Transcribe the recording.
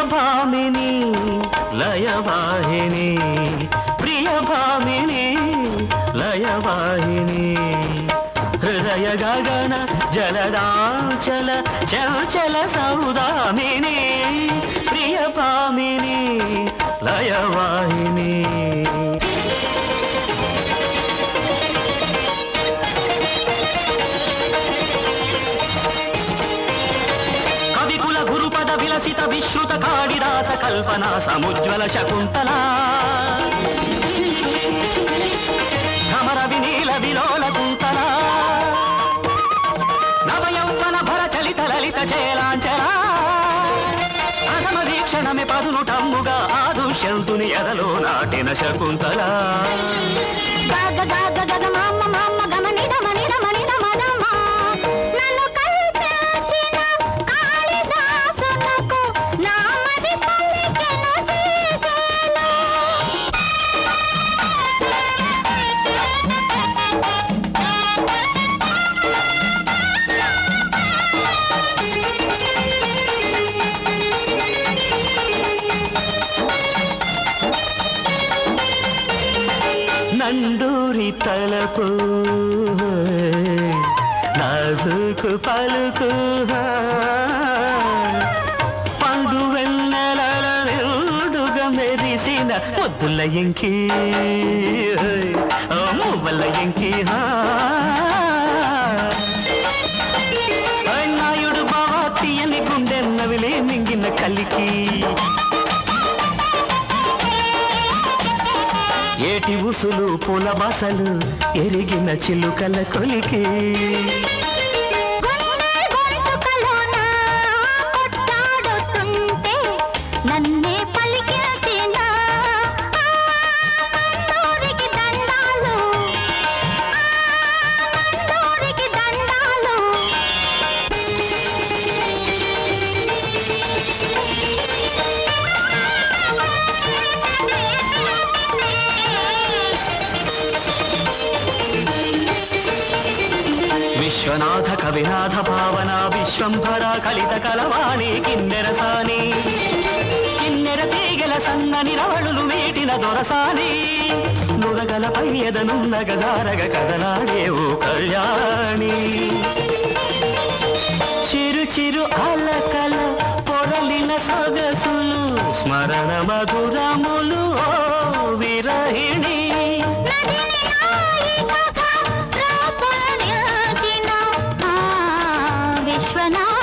ప్రియభామిని లయవాహిని ప్రియభామిని లయవాహిని హృదయ గగన జలదాచల చంచల సౌదామిని ప్రియభామిని లయవాహిని కవికుల గురుపద విలసిత విశ్రుత కాళిదాస కల్పన సముజ్వల శకుంతలా భ్రమర వినీల విలోల కుంతలా నవయౌవన భర చలిత లలిత చేలాంచలా ప్రథమ వీక్షణమే పదునుటమ్ముగా ఆదుష్యంతుని ఎదలో నాటిన శకుంతలా గగ గగ గగ మామ మామ గమని రమని రమని రమ రమ నన్ను కల్పించిన కాళిదాసునకు నామది పలికెను శ్రీశైలం. నండూరి తలపు నాజుకు పలుకు పండు వెన్నెలల నిండుగా మెరిసిన ముద్దుల ఎంకి మువ్వల ఎంకి నాయుడు బావా తీయని గుండె నవిలే మింగిన కలికి ఏటి ఉసులు పూల బాసలు ఎరిగిన చిలుకల కొలికి గుండె గొంతుకలోన కొట్టాడుతుంటే నన్నే పలికిన నందూరికి దండాలు నందూరికి దండాలు విశ్వనాథ కవినాథ భావన విశ్వంభర కలిత కలవాణి కిన్నెరసాని కిన్నెర తీగల సన్నని రవళులు మీటిన దొరసాని నురగల పయ్యదనున్న గజారగ కదలాడేవు కళ్యాణి చిరు చిరు అలకల పొరలిన సొగసులు స్మరణ మధురములు ఓ విరహిణి నదిని నాయికగా రూపొందించిన ఆ విశ్వనాథ